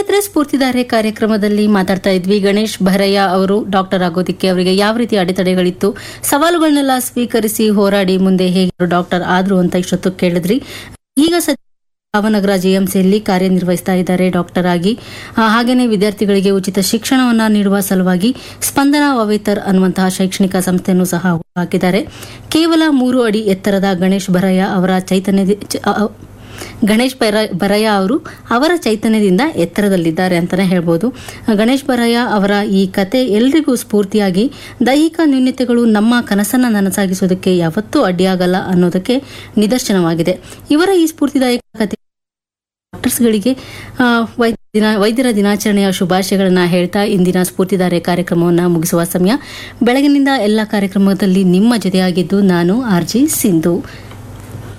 ಸ್ನೇಹಿತರೆ ಸ್ಫೂರ್ತಿದಾರೆ ಕಾರ್ಯಕ್ರಮದಲ್ಲಿ ಮಾತಾಡ್ತಾ ಇದ್ವಿ ಗಣೇಶ್ ಭರಯ್ಯ ಅವರು ಡಾಕ್ಟರ್ ಆಗೋದಿಕ್ಕೆ ಅವರಿಗೆ ಯಾವ ರೀತಿ ಅಡೆತಡೆಗಳಿತ್ತು ಸವಾಲುಗಳನ್ನೆಲ್ಲ ಸ್ವೀಕರಿಸಿ ಹೋರಾಡಿ ಮುಂದೆ ಹೇಗೆ ಡಾಕ್ಟರ್ ಆದ್ರು ಅಂತ ಇಷ್ಟೊತ್ತು ಕೇಳಿದ್ರಿ ಈಗ ಸದ್ಯ ಭಾವನಗರ ಜೆಎಂಸಿಯಲ್ಲಿ ಕಾರ್ಯನಿರ್ವಹಿಸ್ತಾ ಇದ್ದಾರೆ ಡಾಕ್ಟರ್ ಆಗಿ ಆ, ಹಾಗೇನೇ ವಿದ್ಯಾರ್ಥಿಗಳಿಗೆ ಉಚಿತ ಶಿಕ್ಷಣವನ್ನ ನೀಡುವ ಸಲುವಾಗಿ ಸ್ಪಂದನ ವವೇತರ್ ಅನ್ನುವಂತಹ ಶೈಕ್ಷಣಿಕ ಸಂಸ್ಥೆಯನ್ನು ಸಹ ಹಾಕಿದ್ದಾರೆ ಕೇವಲ ಮೂರು ಅಡಿ ಎತ್ತರದ ಗಣೇಶ್ ಭರಯ್ಯ ಅವರ ಚೈತನ್ಯ ಗಣೇಶ್ ಬರ ಬರಯ್ಯ ಅವರು ಅವರ ಚೈತನ್ಯದಿಂದ ಎತ್ತರದಲ್ಲಿದ್ದಾರೆ ಅಂತಾನೆ ಹೇಳ್ಬೋದು ಗಣೇಶ್ ಬರಯ್ಯ ಅವರ ಈ ಕತೆ ಎಲ್ರಿಗೂ ಸ್ಫೂರ್ತಿಯಾಗಿ ದೈಹಿಕ ನ್ಯೂನ್ಯತೆಗಳು ನಮ್ಮ ಕನಸನ್ನ ನನಸಾಗಿಸೋದಕ್ಕೆ ಯಾವತ್ತೂ ಅಡ್ಡಿಯಾಗಲ್ಲ ಅನ್ನೋದಕ್ಕೆ ನಿದರ್ಶನವಾಗಿದೆ ಇವರ ಈ ಸ್ಫೂರ್ತಿದಾಯಕ ಕತೆ ಡಾಕ್ಟರ್ಸ್ಗಳಿಗೆ ಆ, ವೈದ್ಯ ದಿನ- ವೈದ್ಯರ ದಿನಾಚರಣೆಯ ಶುಭಾಶಯಗಳನ್ನ ಹೇಳ್ತಾ ಇಂದಿನ ಸ್ಫೂರ್ತಿದಾರೆ ಕಾರ್ಯಕ್ರಮವನ್ನು ಮುಗಿಸುವ ಸಮಯ ಬೆಳಗಿನಿಂದ ಎಲ್ಲ ಕಾರ್ಯಕ್ರಮದಲ್ಲಿ ನಿಮ್ಮ ಜೊತೆಯಾಗಿದ್ದು ನಾನು ಆರ್ ಜಿ ಸಿಂಧು